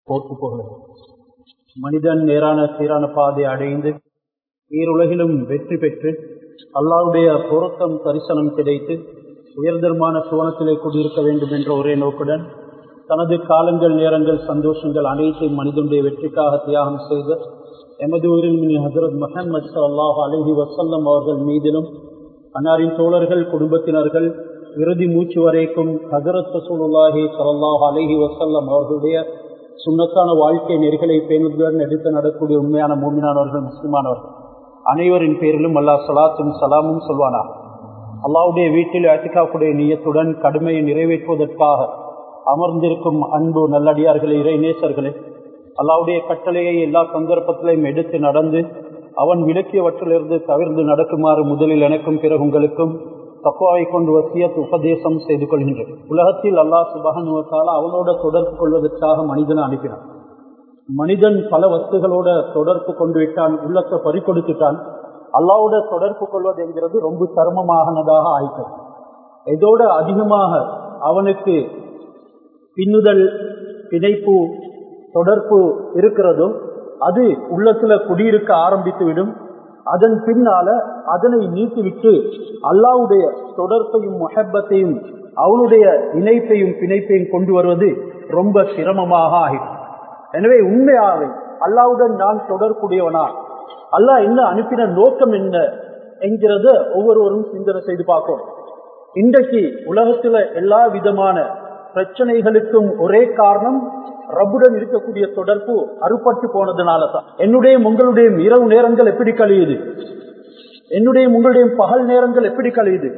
போக்கு போகிறது மனிதன் நேரான சீரான பாதை அடைந்து ஈருலகிலும் வெற்றி பெற்று அல்லாவுடைய பொருத்தம் தரிசனம் கிடைத்து உயர்தரமான சுவனத்திலே குடியிருக்க வேண்டும் என்ற ஒரே நோக்குடன் தனது காலங்கள் நேரங்கள் சந்தோஷங்கள் அனைத்தையும் மனிதனுடைய வெற்றிக்காக தியாகம் செய்த எமது ஊரில் ஹசரத் முகமது சல்லாஹ் அலஹி வசல்லம் அவர்கள் மீதிலும் அன்னாரின் தோழர்கள் குடும்பத்தினர்கள் இறுதி மூச்சு வரைக்கும் ஹசரத் ரசூலுல்லாஹி சல்லாஹ் அலஹி வசல்லம் அவர்களுடைய சுண்ணத்தான வாழ்க்கை நெறிகளை பேணுடன் எடுத்து நடக்கூடிய உண்மையான மூமினானவர்கள் முஸ்லிமானவர்கள் அனைவரின் பேரிலும் அல்லாஹ் சலாத்தும் சலாமும் சொல்வானா அல்லாவுடைய வீட்டில் அத்திகாவுடைய நீயத்துடன் கடுமையை நிறைவேற்றுவதற்காக அமர்ந்திருக்கும் அன்பு நல்லடியார்களே இறை நேசர்களே அல்லாவுடைய கட்டளையை எல்லா சந்தர்ப்பத்திலையும் எடுத்து நடந்து அவன் விளக்கியவற்றிலிருந்து தவிர்த்து நடக்குமாறு முதலில் எனக்கும் பிறகு உங்களுக்கும் தக்குவாவை கொண்டு வசியத் உபதேசம் செய்து கொள்கின்றேன் உலகத்தில் அல்லாஹ் சுபகனுவத்தால் அவனோட தொடர்பு கொள்வதற்காக மனிதனை அனுப்பினான் மனிதன் பல வஸ்துகளோட தொடர்பு கொண்டு விட்டான் உள்ளத்தை பறிக்கொடுத்துட்டான் அல்லாவோட தொடர்பு கொள்வது என்கிறது ரொம்ப சிரமமாகனதாக ஆயிட்டது இதோட அதிகமாக அவனுக்கு பின்னுதல் பிணைப்பு தொடர்பு இருக்கிறதோ அது உள்ளத்துல குடியிருக்க ஆரம்பித்து விடும் அதன் பின்னால அதனை நீக்கிவிட்டு அல்லாவுடைய தொடர்பையும் மொஹப்பத்தையும் அவனுடைய இணைப்பையும் பிணைப்பையும் கொண்டு வருவது ரொம்ப சிரமமாக ஆகிடும் எனவே உண்மையாகவே அல்லாவுடன் நான் தொடர்புடையவனா அல்லாஹ் என்ன அனுப்பின நோக்கம் என்ன என்கிறத ஒவ்வொருவரும் சிந்தனை செய்து பார்க்கும் இன்றைக்கு உலகத்துல எல்லா விதமான பிரச்சனைகளுக்கும் ஒரே காரணம் ரப்புடன் இருக்கக்கூடிய தொடர்பு அறுபட்டு போனதுனால தான் என்னுடைய உங்களுடைய இரவு நேரங்கள் எப்படி கழியுது என்னுடைய உங்களுடைய பகல் நேரங்கள் எப்படி கழியுது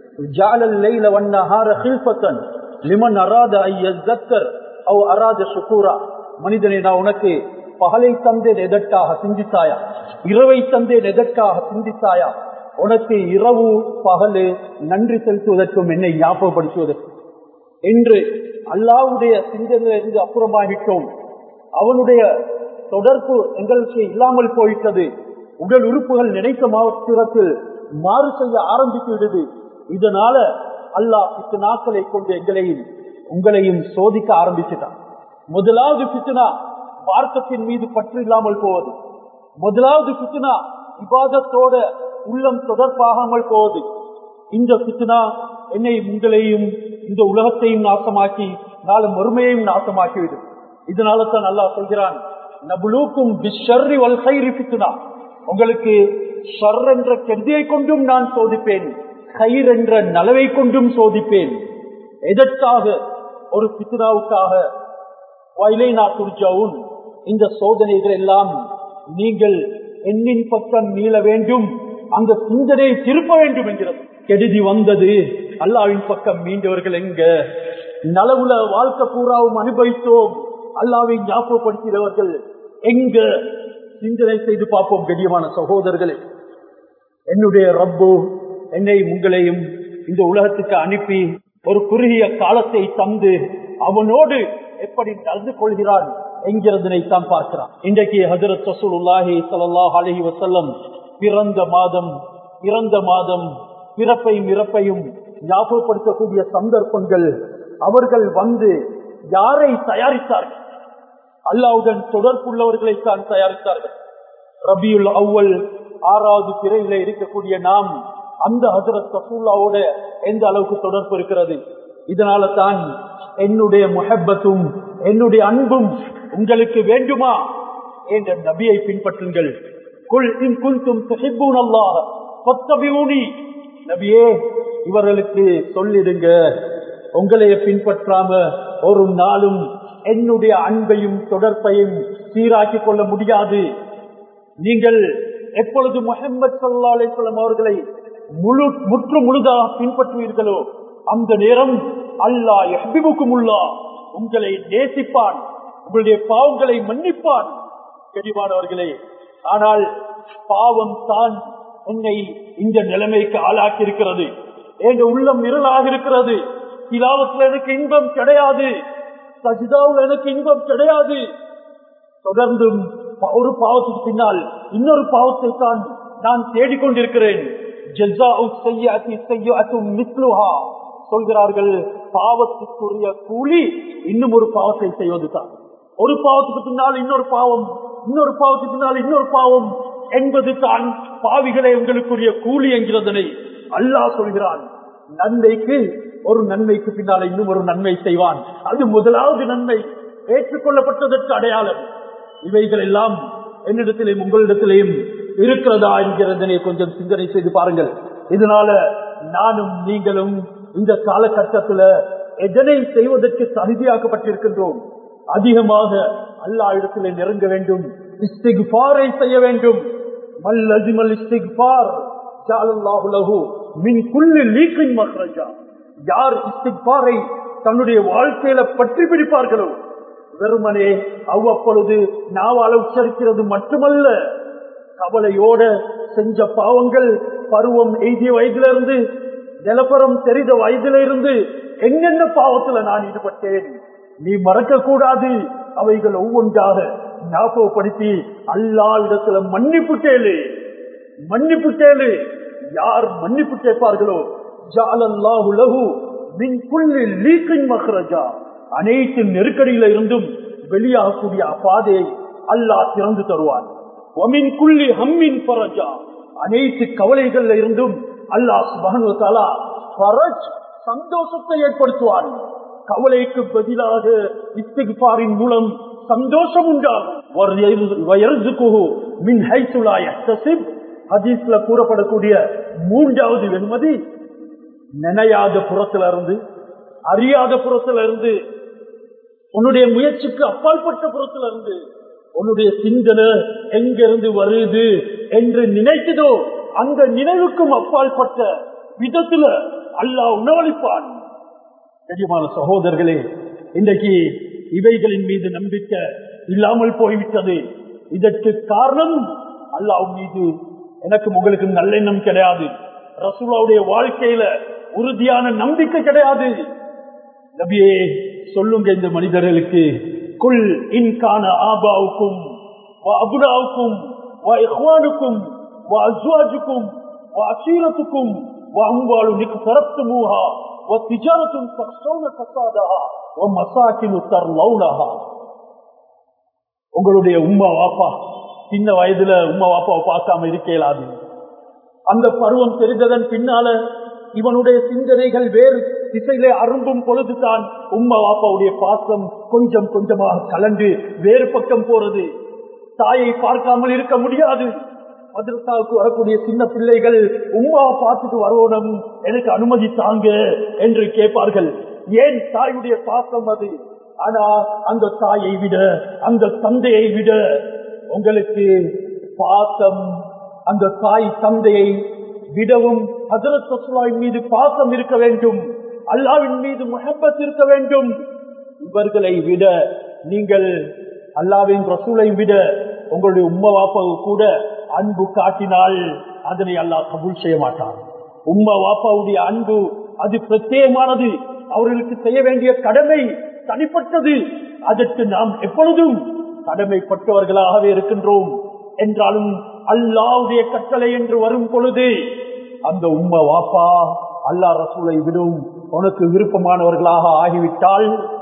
லிமன் அராத அவ் அராத சுக்கூரா மனிதனை நான் உனக்கு பகலை தந்தேன் எதற்காக சிந்தித்தாயா இரவை தந்தேன் எதற்காக சிந்தித்தாயா உனக்கு இரவு பகலு நன்றி செலுத்துவதற்கும் என்னை ஞாபகப்படுத்துவதற்கும் என்று அல்லாவுடைய சிந்தனையிலிருந்து அப்புறமாகிட்டோம் அவனுடைய தொடர்பு எங்களுக்கு இல்லாமல் போயிட்டது உடல் உறுப்புகள் நினைத்த மாவட்டத்தில் மாறு செய்ய ஆரம்பித்து விடுது இதனால அல்லாஹ் இத்து நாட்களை கொண்டு எங்களையும் உங்களையும் சோதிக்க ஆரம்பிச்சுட்டான் முதலாவது பித்துனா மார்க்கத்தின் மீது பற்று இல்லாமல் போவது முதலாவது பித்துனா விவாதத்தோட உள்ளம் தொடர்பாகாமல் போவது இந்த பித்துனா என்னை உங்களையும் இந்த உலகத்தையும் நாசமாக்கி நாலு மறுமையையும் நாசமாக்கிவிடும் இதனால தான் நல்லா சொல்கிறான் நபுலூக்கும் பித்துனா உங்களுக்கு ஷர் என்ற கெதியை கொண்டும் நான் சோதிப்பேன் கயிர் என்ற நலவை கொண்டும் சோதிப்பேன் எதற்காக ஒரு பித்னாவுக்காக வயலைனா துர்ஜவுன் இந்த சோதனைகள் எல்லாம் நீங்கள் எண்ணின் பக்கம் மீள வேண்டும் அந்த சிந்தனையை திருப்ப வேண்டும் என்கிறது கெடுதி வந்தது அல்லாவின் பக்கம் மீண்டவர்கள் எங்க நலவுல வாழ்க்கை பூராவும் அனுபவித்தோம் அல்லாவை ஞாபகப்படுத்தினவர்கள் எங்க சிந்தனை செய்து பார்ப்போம் கடியமான சகோதரர்களே என்னுடைய ரப்பு என்னை உங்களையும் இந்த உலகத்துக்கு அனுப்பி ஒரு குறுகிய காலத்தை தந்து அவனோடு எப்படி நடந்து கொள்கிறான் என்கிறதனை தான் பார்க்கிறான் இன்றைக்கு ஹசரத் சசூலுல்லாஹி சல்லாஹ் அலஹி வசல்லம் பிறந்த மாதம் பிறந்த மாதம் பிறப்பையும் இறப்பையும் ஞாபகப்படுத்தக்கூடிய சந்தர்ப்பங்கள் அவர்கள் வந்து யாரை தயாரித்தார்கள் அல்லாவுடன் தொடர்புள்ளவர்களை தான் தயாரித்தார்கள் ரபியுல் அவ்வல் ஆறாவது பிறையில இருக்கக்கூடிய நாம் அந்த ஹசரத் சசூல்லாவோட எந்த அளவுக்கு தொடர்பு இருக்கிறது இதனால தான் என்னுடைய முஹப்பத்தும் என்னுடைய அன்பும் உங்களுக்கு வேண்டுமா என்ற நபியை பின்பற்றுங்கள் குல் இன் குந்தும் துஹிப்பூன் அல்லாஹ் ஃபத்தபிஊனி நபியே இவர்களுக்கு சொல்லிடுங்க உங்களைய பின்பற்றாம ஒரு நாளும் என்னுடைய அன்பையும் தொடர்பையும் சீராக்கிக் கொள்ள முடியாது நீங்கள் எப்பொழுது முகமது சல்லா அலிஸ்லாம் அவர்களை முழு முற்று முழுதாக பின்பற்றுவீர்களோ அந்த நேரம் அல்லா எஹபிபுக்கும் உள்ளா உங்களை நேசிப்பான் உங்களுடைய பாவங்களை மன்னிப்பான் கெடிவானவர்களே ஆனால் பாவம் தான் என்னை இந்த நிலைமைக்கு ஆளாக்கி இருக்கிறது எங்க உள்ளம் இருளாக இருக்கிறது திலாவத்தில் எனக்கு இன்பம் கிடையாது சஜிதாவில் எனக்கு இன்பம் கிடையாது தொடர்ந்தும் ஒரு பாவத்துக்கு பின்னால் இன்னொரு பாவத்தை தான் நான் தேடிக்கொண்டிருக்கிறேன் சொல்கிறார்கள் பாவத்துக்குரிய கூலி இன்னும் ஒரு பாவத்தை செய்வதுதான் ஒரு பாவத்துக்கு பின்னால் இன்னொரு பாவம் இன்னொரு பாவத்துக்கு பின்னால் இன்னொரு பாவம் என்பது தான் பாவிகளே உங்களுக்குரிய கூலி என்கிறதனை அல்லாஹ் சொல்கிறான் நன்மைக்கு ஒரு நன்மைக்கு பின்னால இன்னும் ஒரு நன்மை செய்வான் அது முதலாவது நன்மை ஏற்றுக்கொள்ளப்பட்டதற்கு அடையாளம் இவைகள் எல்லாம் என்னிடத்திலேயும் உங்களிடத்திலேயும் இருக்கிறதா என்கிறதனை கொஞ்சம் சிந்தனை செய்து பாருங்கள் இதனால நானும் நீங்களும் இந்த காலகட்டத்துல எதனை செய்வதற்கு தகுதியாக்கப்பட்டிருக்கின்றோம் அதிகமாக அல்லா இடத்திலே நெருங்க வேண்டும் இஸ்திக்பாரை செய்ய வேண்டும் மல்லஜிமல் இஸ்திக்பார் ஜாலல்லாஹு லஹு மின் குல்லி லீக்கின் மக்ரஜா யார் இஸ்திக்பாரை தன்னுடைய வாழ்க்கையில பற்றி பிடிப்பார்களோ வெறுமனே அவ்வப்பொழுது நாவால உச்சரிக்கிறது மட்டுமல்ல கவலையோட செஞ்ச பாவங்கள் பருவம் எய்திய வயதிலிருந்து நிலப்பரம் தெரிந்த வயதிலிருந்து என்னென்ன பாவத்துல நான் ஈடுபட்டேன் நீ மறக்க கூடாது அவைகள் ஒவ்வொன்றாக ஞாபகப்படுத்தி அல்லா இடத்துல மன்னிப்பு கேளு மன்னிப்பு கேளு யார் மன்னிப்பு கேட்பார்களோ ஜாலல்லாஹு லஹு மின் குல்லி லீக்கின் மஹ்ரஜா அனைத்து நெருக்கடியில இருந்தும் வெளியாகக்கூடிய பாதையை அல்லாஹ் திறந்து தருவான் ஒமின் குள்ளி ஹம்மின் பரஜா அனைத்து கவலைகள்ல இருந்தும் அல்லாஹ் சுபானு தாலா பரஜ் சந்தோஷத்தை ஏற்படுத்துவான் கவலைக்கு பதிலாக இஸ்திகாரின் மூலம் சந்தோஷம் உண்டாகும் ஹதீஸ்ல கூறப்படக்கூடிய மூன்றாவது வெண்மதி நினையாத புறத்துல இருந்து அறியாத புறத்துல இருந்து உன்னுடைய முயற்சிக்கு அப்பாற்பட்ட புறத்துல இருந்து உன்னுடைய சிந்தனை எங்கிருந்து வருது என்று நினைத்ததோ அந்த நினைவுக்கும் அப்பாற்பட்ட விதத்துல அல்லாஹ் உணவளிப்பான் பெரியமான சகோதரர்களே இன்றைக்கு இவைகளின் மீது நம்பிக்கை இல்லாமல் போய்விட்டது இதற்கு காரணம் அல்லாஹ் மீது எனக்கு உங்களுக்கு நல்லெண்ணம் கிடையாது ரசூலாவுடைய வாழ்க்கையில உறுதியான நம்பிக்கை கிடையாது நபியே சொல்லுங்க இந்த மனிதர்களுக்கு குல் இன்கான ஆபாவுக்கும் அபுடாவுக்கும் இஹ்வானுக்கும் அஸ்வாஜுக்கும் அசீரத்துக்கும் அம்பாலு நிக்கு பரத்துமூஹா وتجارة تخشون فسادها ومساكن ترلونها உங்களுடைய உம்மா வாப்பா சின்ன வயதுல உம்மா வாப்பாவை பார்க்காம இருக்க இயலாது அந்த பருவம் தெரிந்ததன் பின்னால இவனுடைய சிந்தனைகள் வேறு திசையிலே அரும்பும் பொழுதுதான் உம்மா வாப்பாவுடைய பாசம் கொஞ்சம் கொஞ்சமாக கலந்து வேறு பக்கம் போறது தாயை பார்க்காமல் இருக்க முடியாது மதரசாவுக்கு வரக்கூடிய சின்ன பிள்ளைகள் உமாவை பார்த்துட்டு வரணும் எனக்கு அனுமதி தாங்க என்று கேட்பார்கள் ஏன் தாயுடைய பாசம் அது ஆனா அந்த தாயை விட அந்த தந்தையை விட உங்களுக்கு பாசம் அந்த தாய் தந்தையை விடவும் ஹசரத் ரசூலாவின் மீது பாசம் இருக்க வேண்டும் அல்லாவின் மீது முகப்பத் இருக்க வேண்டும் இவர்களை விட நீங்கள் அல்லாவின் ரசூலை விட உங்களுடைய உம்மா வாப்பாவு கூட அன்பு காட்டினால் அதனை அல்லாஹ் கபூல் செய்ய மாட்டான் உம்மா வாப்பாவுடைய அன்பு அது பிரத்யேகமானது அவர்களுக்கு செய்ய வேண்டிய கடமை தனிப்பட்டது அதற்கு நாம் எப்பொழுதும் கடமைப்பட்டவர்களாகவே இருக்கின்றோம் என்றாலும் அல்லாவுடைய கட்டளை என்று வரும் பொழுது அந்த உம்மா வாப்பா அல்லா ரசூலை விடும் உனக்கு விருப்பமானவர்களாக ஆகிவிட்டால்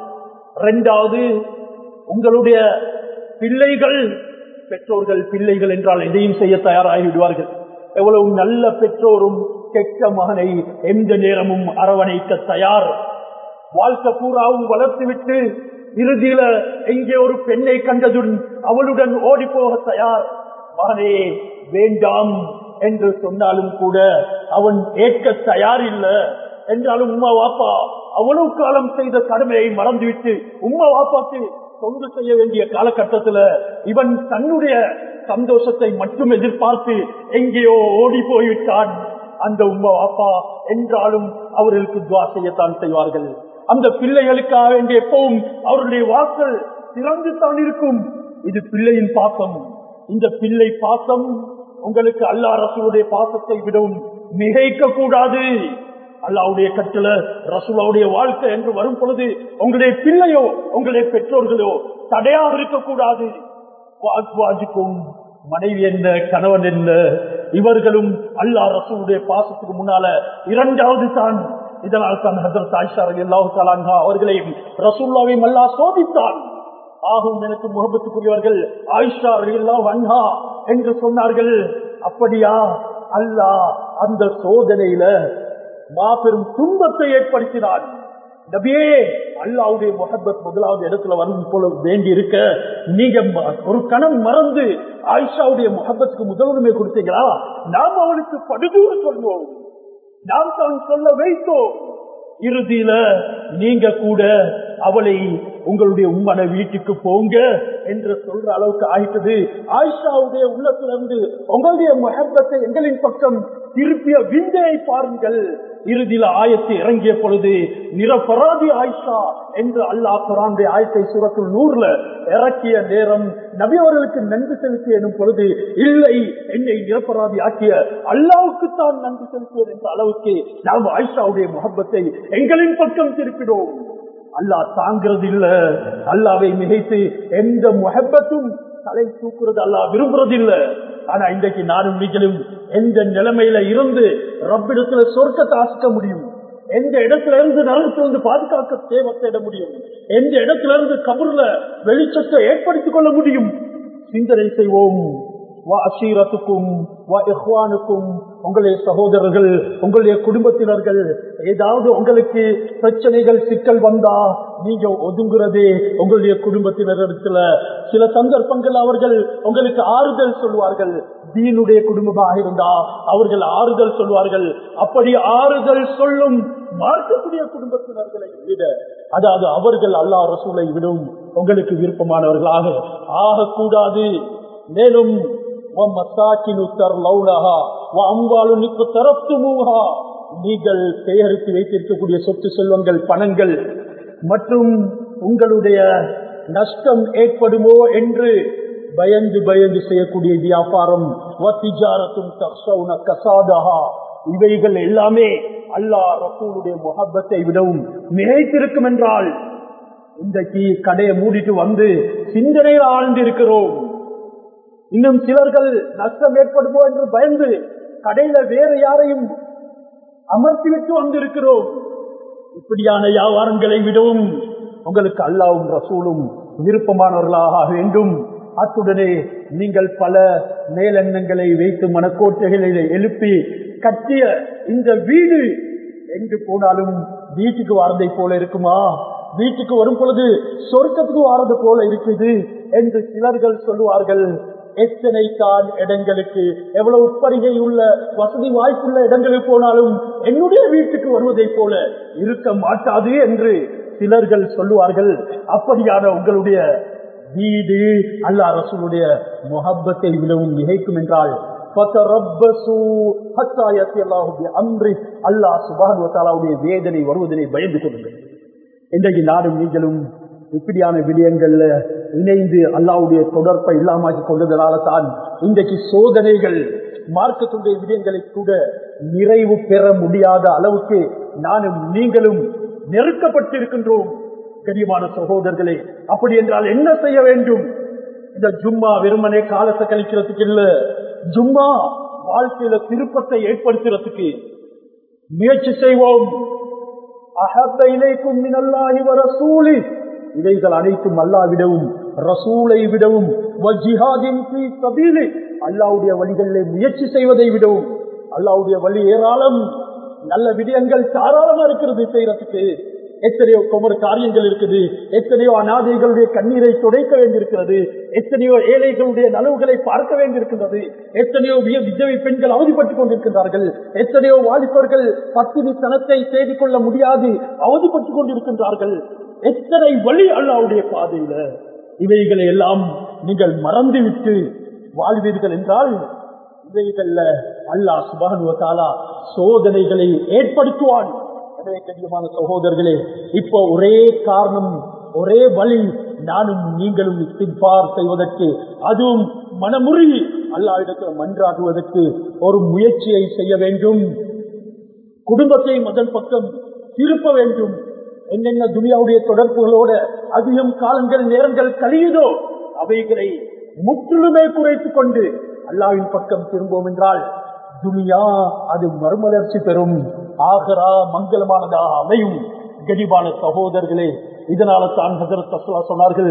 இரண்டாவது உங்களுடைய பிள்ளைகள் பெற்றோர்கள் பிள்ளைகள் என்றால் எதையும் செய்ய தயாராகி விடுவார்கள் எவ்வளவு நல்ல பெற்றோரும் கெட்ட மகனை எந்த நேரமும் அரவணைக்க தயார் வாழ்க்கை பூராவும் வளர்த்துவிட்டு இறுதியில எங்கே ஒரு பெண்ணை கண்டதுடன் அவளுடன் ஓடி போக தயார் மகனே வேண்டாம் என்று சொன்னாலும் கூட அவன் ஏற்க தயார் இல்லை என்றாலும் உமா வாப்பா அவ்வளவு காலம் செய்த கடமையை மறந்துவிட்டு உமா வாப்பாக்கு தொண்டு செய்ய வேண்டிய காலகட்டத்துல இவன் தன்னுடைய சந்தோஷத்தை மட்டும் எதிர்பார்த்து எங்கேயோ ஓடி போய்விட்டான் அந்த உமா வாப்பா என்றாலும் அவர்களுக்கு துவா செய்யத்தான் செய்வார்கள் அந்த பிள்ளைகளுக்காக வேண்டிய எப்பவும் அவருடைய வாக்கள் திறந்து தான் இருக்கும் இது பிள்ளையின் பாசம் இந்த பிள்ளை பாசம் உங்களுக்கு அல்லா ரசூலுடைய பாசத்தை விடவும் மிகைக்க கூடாது அல்லாவுடைய கட்டளை ரசூலாவுடைய வாழ்க்கை என்று வரும் பொழுது உங்களுடைய பிள்ளையோ உங்களுடைய பெற்றோர்களோ தடையாக இருக்கக்கூடாது வாஜுக்கும் மனைவி என்ன கணவன் என்ன இவர்களும் அல்லா ரசூலுடைய பாசத்துக்கு முன்னால இரண்டாவது தான் இதனால் தான் ஹசரத் ஆயிஷா அல்லாஹு தாலாங்கா அவர்களையும் ரசூல்லாவையும் அல்லா சோதித்தான் ஆகும் எனக்கு முகபத்துக்குரியவர்கள் ஆயிஷா ரலியல்லாஹு அன்ஹா என்று சொன்னார்கள் அப்படியா அல்லாஹ் அந்த சோதனையில மாபெரும் துன்பத்தை ஏற்படுத்தினார் நபியே அல்லாவுடைய முகப்பத் முதலாவது இடத்துல வரும் போல வேண்டி இருக்க நீங்க ம- ஒரு கணம் மறந்து ஆயிஷாவுடைய முகப்பத்துக்கு முதலுரிமை கொடுத்தீங்களா நாம் அவளுக்கு படுதூர சொல்வோம் நாம் தான் சொல்ல வைத்தோம் இறுதியில நீங்க கூட அவளை உங்களுடைய உம்மன வீட்டுக்கு போங்க என்று சொல்ற அளவுக்கு ஆயிட்டது ஆயிஷாவுடைய உள்ளத்திலிருந்து உங்களுடைய முகப்பத்தை எங்களின் பக்கம் திருப்பிய விந்தையை பாருங்கள் இறுதியில ஆயத்து இறங்கிய பொழுது நிரபராதி ஆயிஷா என்று அல்லாஹ் குரானுடைய ஆயத்தை சூரத்துள் நூறுல இறக்கிய நேரம் நபி அவர்களுக்கு நன்றி செலுத்தி எனும் பொழுது இல்லை என்னை நிரபராதி ஆக்கிய அல்லாவுக்கு தான் நன்றி செலுத்துவது என்ற அளவுக்கு நாம் ஆயிஷாவுடைய முகப்பத்தை எங்களின் பக்கம் திருப்பினோம் அல்லாஹ் தாங்கிறது இல்ல அல்லாவை மிகைத்து எந்த முகப்பத்தும் தலை தூக்குறது அல்லாஹ் விரும்புறது இல்ல ஆனா இன்றைக்கு நானும் நீங்களும் எந்த நிலைமையில இருந்து ரப்பிடத்துல சொர்க்கத்தை ஆசிக்க முடியும் எந்த இடத்துல இருந்து நரகத்திலிருந்து பாதுகாக்க தேவை தேட முடியும் எந்த இடத்துல இருந்து கபூர்ல வெளிச்சத்தை ஏற்படுத்திக் கொள்ள முடியும் சிந்தனை செய்வோம் வா அஷீரத்துக்கும் வா இஹ்வானுக்கும் உங்களுடைய சகோதரர்கள் உங்களுடைய குடும்பத்தினர்கள் ஏதாவது உங்களுக்கு பிரச்சனைகள் சிக்கல் வந்தா நீங்க ஒதுங்குறதே உங்களுடைய குடும்பத்தினரிடத்துல சில சந்தர்ப்பங்கள் அவர்கள் உங்களுக்கு ஆறுதல் சொல்வார்கள் தீனுடைய குடும்பமாக இருந்தா அவர்கள் ஆறுதல் சொல்வார்கள் அப்படி ஆறுதல் சொல்லும் மார்க்கக்கூடிய குடும்பத்தினர்களை விட அதாவது அவர்கள் அல்லா ரசூலை விடும் உங்களுக்கு விருப்பமானவர்களாக ஆகக்கூடாது மேலும் وَمَسَاكِنُ تَرْلَوْنَهَا وَأَمْوَالٌ اقْتَرَفْتُمُوهَا நீங்கள் சேகரித்து வைத்திருக்கக்கூடிய சொத்து செல்வங்கள் பணங்கள் மற்றும் உங்களுடைய நஷ்டம் ஏற்படுமோ என்று பயந்து பயந்து செய்யக்கூடிய வியாபாரம் வத்திஜாரத்தும் தக்ஷவுன கசாதஹா இவைகள் எல்லாமே அல்லாஹ் ரசூலுடைய முகப்பத்தை விடவும் மிகைத்திருக்கும் என்றால் இன்றைக்கு கடையை மூடிட்டு வந்து சிந்தனையில் ஆழ்ந்து இருக்கிறோம் இன்னும் சிலர்கள் நஷ்டம் ஏற்படுமோ என்று பயந்து கடையில வேற யாரையும் அமர்த்திவிட்டு வந்திருக்கிறோம் இப்படியான வியாபாரங்களை விடவும் உங்களுக்கு அல்லாவும் ரசூலும் விருப்பமானவர்களாக ஆக வேண்டும் அத்துடனே நீங்கள் பல மேலெண்ணங்களை வைத்து மனக்கோட்டைகளை எழுப்பி கட்டிய இந்த வீடு எங்கு போனாலும் வீட்டுக்கு வாரதை போல இருக்குமா வீட்டுக்கு வரும் பொழுது சொர்க்கத்துக்கு வாரது போல இருக்குது என்று சிலர்கள் சொல்லுவார்கள் எத்தனை தான் இடங்களுக்கு எவ்வளவு உட்பரிகை உள்ள வசதி வாய்ப்புள்ள இடங்களுக்கு போனாலும் என்னுடைய வீட்டுக்கு வருவதை போல இருக்க மாட்டாது என்று சிலர்கள் சொல்லுவார்கள் அப்படியான உங்களுடைய வீடு அல்லா ரசூலுடைய முகப்பத்தை விடவும் மிகைக்கும் என்றால் அல்லாஹ் சுபானுடைய வேதனை வருவதனை பயந்து கொள்ளுங்கள் இன்றைக்கு நாடும் நீங்களும் இப்படியான விடயங்கள்ல இணைந்து அல்லாவுடைய தொடர்பை இல்லாமக்கி கொண்டதனால தான் இன்றைக்கு சோதனைகள் மார்க்கத்துடைய விடயங்களை கூட நிறைவு பெற முடியாத அளவுக்கு நானும் நீங்களும் நெருக்கப்பட்டிருக்கின்றோம் கனியமான சகோதரர்களே அப்படி என்றால் என்ன செய்ய வேண்டும் இந்த ஜும்மா வெறுமனே காலத்தை கழிக்கிறதுக்கு இல்ல ஜும்மா வாழ்க்கையில திருப்பத்தை ஏற்படுத்துறதுக்கு முயற்சி செய்வோம் அஹப்ப இலைக்கும் மினல்லாஹி வ ரசூலி இவைகள் அனைத்தும் அல்லாவிடவும் ரசூலை விடவும் அல்லாவுடைய வழிகளிலே முயற்சி செய்வதை விடவும் அல்லாவுடைய வழி ஏராளம் நல்ல விடயங்கள் தாராளமா இருக்கிறது செய்யறதுக்கு எத்தனையோ குமர காரியங்கள் இருக்குது எத்தனையோ அநாதைகளுடைய கண்ணீரை துடைக்க வேண்டியிருக்கிறது எத்தனையோ ஏழைகளுடைய நலவுகளை பார்க்க வேண்டியிருக்கின்றது எத்தனையோ விஜய் பெண்கள் அவதிப்பட்டுக் கொண்டிருக்கின்றார்கள் எத்தனையோ வாலிபர்கள் பத்தினி தனத்தை செய்து கொள்ள முடியாது அவதிப்பட்டுக் கொண்டிருக்கின்றார்கள் எத்தனை வழி அல்லாவுடைய பாதையில இவைகளை எல்லாம் நீங்கள் மறந்துவிட்டு வாழ்வீர்கள் என்றால் இவைகள்ல அல்லாஹ் சுபானுவத்தாலா சோதனைகளை ஏற்படுத்துவான் எனவே கண்ணியமான சகோதரர்களே இப்போ ஒரே காரணம் ஒரே வழி நானும் நீங்களும் இஸ்தின்பார் செய்வதற்கு அதுவும் மனமுறி அல்லாவிடத்தில் மன்றாடுவதற்கு ஒரு முயற்சியை செய்ய வேண்டும் குடும்பத்தை முதல் பக்கம் திருப்ப வேண்டும் என்னென்ன துனியாவுடைய தொடர்புகளோட அதிகம் காலங்கள் நேரங்கள் கழியுதோ அவைகளை முற்றிலுமே குறைத்துக் கொண்டு அல்லாவின் பக்கம் திரும்புவோம் என்றால் துனியா அது மறுமலர்ச்சி பெறும் ஆகரா மங்களமானதாக அமையும் கனிவான சகோதரர்களே இதனால தான் ஹசரத் அஸ்லா சொன்னார்கள்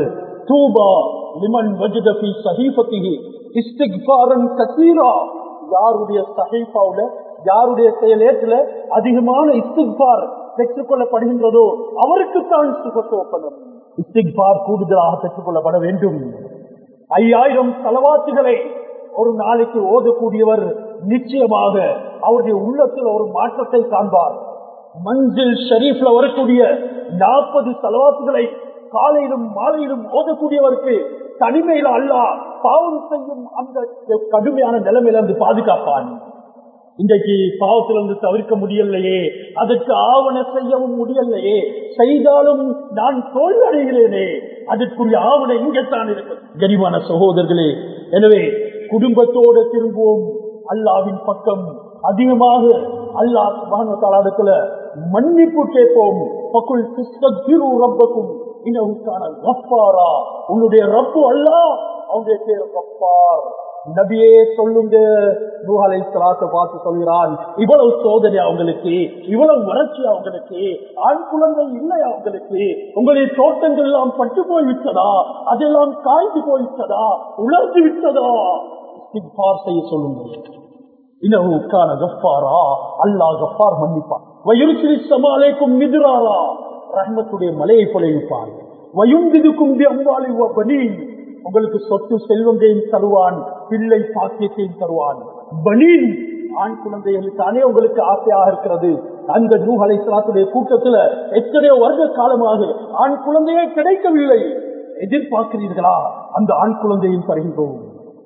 தூபா லிமன் வஜத ஃபீ ஸஹீஃபத்திஹி இஸ்திக்ஃபாரன் கஸீரா யாருடைய சஹீஃபாவுல யாருடைய செயலேற்றுல அதிகமான இஸ்திக்பார் பெற்றுக் கொள்ளப்படுகின்றதோ அவருக்குத்தான் சுகசோப்பனம் இஸ்திக்பார் கூடுதலாக பெற்றுக் கொள்ளப்பட வேண்டும் ஐயாயிரம் தலவாத்துகளை ஒரு நாளைக்கு ஓதக்கூடியவர் நிச்சயமாக அவருடைய உள்ளத்தில் ஒரு மாற்றத்தை காண்பார் மஞ்சில் ஷரீஃப்ல வரக்கூடிய நாற்பது தலவாத்துகளை காலையிலும் மாலையிலும் ஓதக்கூடியவருக்கு தனிமையில அல்ல பாவம் செய்யும் அந்த கடுமையான நிலைமையிலிருந்து பாதுகாப்பான் இன்றைக்கு பாவத்திலிருந்து தவிர்க்க முடியலையே அதற்கு ஆவண செய்யவும் முடியலையே செய்தாலும் நான் தோல்வி அடைகிறேனே அதற்குரிய ஆவணம் இங்கத்தான் இருக்கு கனிவான சகோதரர்களே எனவே குடும்பத்தோடு திரும்புவோம் அல்லாவின் பக்கம் அதிகமாக அல்லாஹ் சுபானத்தாளத்துல மன்னிப்பு கேட்போம் பக்குள் கிருஷ்ணகிரு ரப்பக்கும் இன்னுக்கான ரப்பாரா உன்னுடைய ரப்பு அல்லா அவங்களுடைய பேர் ரப்பார் நபியே சொல்லுங்க நூஹலை சலாத்தை பார்த்து சொல்கிறான் இவ்வளவு சோதனை அவங்களுக்கு இவ்வளவு வறட்சி அவங்களுக்கு ஆண் குழந்தை இல்லை அவங்களுக்கு உங்களுடைய தோட்டங்கள் எல்லாம் பட்டு போய் விட்டதா அதெல்லாம் காய்ந்து போய்விட்டதா உலர்ந்து விட்டதா இஸ்திக்பார் செய்ய சொல்லுங்க இனவுக்கான கஃபாரா அல்லாஹ் கஃபார் மன்னிப்பான் வயுசிரி சமாலைக்கும் மிதுராரா ரஹ்மத்துடைய மலையை பொழிவிப்பான் வயுந்திதுக்கும் அம்பாலை பனி உங்களுக்கு சொத்து செல்வங்களையும் தருவான் பிள்ளை பாக்கியத்தையும் தருவான் பனீன் ஆண் குழந்தைகள் தானே உங்களுக்கு ஆசையாக இருக்கிறது அந்த நூகலை சலாத்துடைய கூட்டத்துல எத்தனையோ வருட காலமாக ஆண் குழந்தையே கிடைக்கவில்லை எதிர்பார்க்கிறீர்களா அந்த ஆண் குழந்தையும் தருகின்றோம்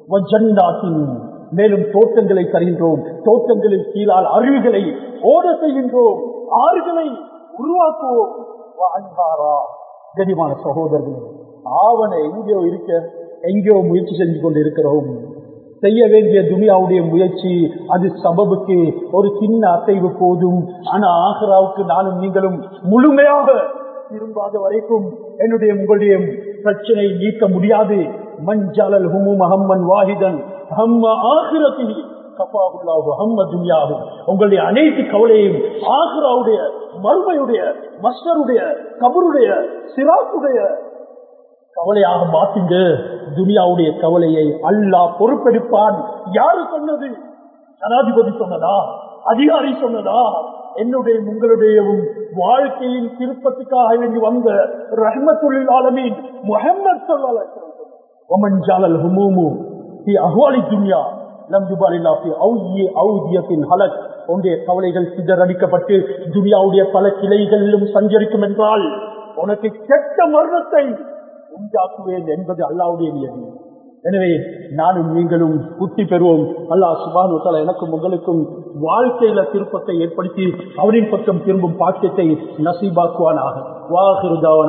மேலும் தோட்டங்களை தருகின்றோம் தோட்டங்களில் கீழால் அருவிகளை ஓட செய்கின்றோம் ஆறுகளை உருவாக்குவோம் கனிமான சகோதரர்களே ஆவண எங்கேயோ இருக்க எங்கேயோ முயற்சி செஞ்சு கொண்டு இருக்கிறோம் செய்ய வேண்டிய துனியாவுடைய முயற்சி அது சபபுக்கு ஒரு சின்ன அசைவு போதும் ஆனா ஆகராவுக்கு நானும் நீங்களும் முழுமையாக திரும்பாத வரைக்கும் என்னுடைய உங்களுடைய பிரச்சனை நீக்க முடியாது மஞ்சாலல் ஹுமும் அஹம்மன் வாஹிதன் ஹம்ம ஆகிரத்தி கபாவுல்லாஹு ஹம்ம துன்யாஹு உங்களுடைய அனைத்து கவலையும் ஆஹ்ராவுடைய மறுமையுடைய மஸ்டருடைய கபருடைய சிராக்குடைய கவலையாக மாத்துங்க துனியாவுடைய கவலையை அல்லாஹ் பொறுப்பெடுப்பான் யாரு சொன்னது ஜனாதிபதி சொன்னதா அதிகாரி சொன்னதா என்னுடைய உங்களுடையவும் வாழ்க்கையின் திருப்பத்துக்காக வேண்டி வந்த ரஹமத்துள்ளில் ஆலமீன் முகமது சொல்லமன் ஜாலல் ஹுமூமு அஹ்வாலி துன்யா உன்னுடைய கவலைகள் சிதறடிக்கப்பட்டு துனியாவுடைய பல கிளைகளிலும் சஞ்சரிக்கும் என்றால் உனக்கு கெட்ட மரணத்தை உண்டாக்குவேன் என்பது அல்லாவுடைய நியதி எனவே நானும் நீங்களும் புத்தி பெறுவோம் அல்லாஹ் சுபான் எனக்கும் உங்களுக்கும் வாழ்க்கையில திருப்பத்தை ஏற்படுத்தி அவரின் பக்கம் திரும்பும் பாக்கியத்தை நசீபாக்குவானாக வாகிருதாவன